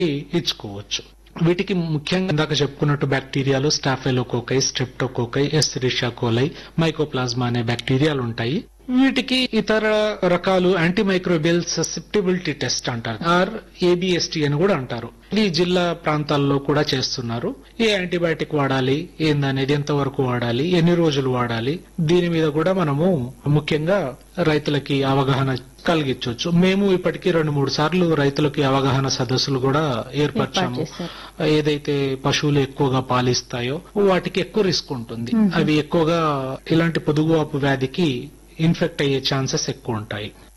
ఇచ్చుకోవచ్చు వీటికి ముఖ్యంగా ఇందాక చెప్పుకున్నట్టు బ్యాక్టీరియాలు స్టాఫెలోకోకై స్ట్రెప్టోకోకై ఎస్రిషా కోలై మైకోప్లాజ్మా అనే బ్యాక్టీరియాలు ఉంటాయి వీటికి ఇతర రకాలు యాంటీమైక్రోబియల్ ససెప్టిబిలిటీ టెస్ట్ అంటారు ఆర్ ఏబిఎస్టి అని కూడా అంటారు ఇది జిల్లా ప్రాంతాల్లో కూడా చేస్తున్నారు ఏ యాంటీబయాటిక్ వాడాలి ఏందనేది ఎంత వరకు వాడాలి ఎన్ని రోజులు వాడాలి దీని మీద కూడా మనము ముఖ్యంగా రైతులకి అవగాహన కలిగించవచ్చు మేము ఇప్పటికీ రెండు మూడు సార్లు రైతులకి అవగాహన సదస్సులు కూడా ఏర్పరిచాము చేశారు. ఏదైతే పశువులు ఎక్కువగా పాలిస్తాయో వాటికి ఎక్కువ రిస్క్ ఉంటుంది అవి ఎక్కువగా ఇలాంటి పొదుగువాపు వ్యాధికి ఇన్ఫెక్ట్ అయ్యే ఛాన్సెస్ ఎక్కువ ఉంటాయి